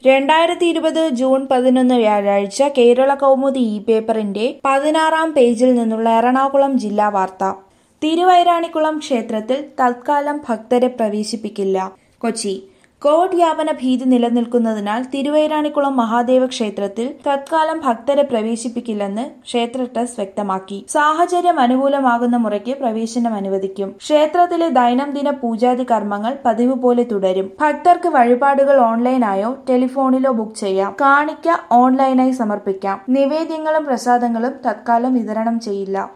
രണ്ടായിരത്തി ഇരുപത് ജൂൺ പതിനൊന്ന് വ്യാഴാഴ്ച കേരള കൗമുദി ഇ പേപ്പറിന്റെ പതിനാറാം പേജിൽ നിന്നുള്ള എറണാകുളം ജില്ലാ വാർത്ത തിരുവൈരാണിക്കുളം ക്ഷേത്രത്തിൽ തത്കാലം ഭക്തരെ പ്രവേശിപ്പിക്കില്ല കൊച്ചി കോവിഡ് വ്യാപന ഭീതി നിലനിൽക്കുന്നതിനാൽ തിരുവൈരാണിക്കുളം മഹാദേവ ക്ഷേത്രത്തിൽ തത്കാലം ഭക്തരെ പ്രവേശിപ്പിക്കില്ലെന്ന് ക്ഷേത്ര ട്രസ്റ്റ് വ്യക്തമാക്കി സാഹചര്യം അനുകൂലമാകുന്ന മുറയ്ക്ക് പ്രവേശനം അനുവദിക്കും ക്ഷേത്രത്തിലെ ദൈനംദിന പൂജാതി കർമ്മങ്ങൾ പതിവ് പോലെ തുടരും ഭക്തർക്ക് വഴിപാടുകൾ ഓൺലൈനായോ ടെലിഫോണിലോ ബുക്ക് ചെയ്യാം കാണിക്ക ഓൺലൈനായി സമർപ്പിക്കാം നിവേദ്യങ്ങളും പ്രസാദങ്ങളും തത്കാലം വിതരണം ചെയ്യില്ല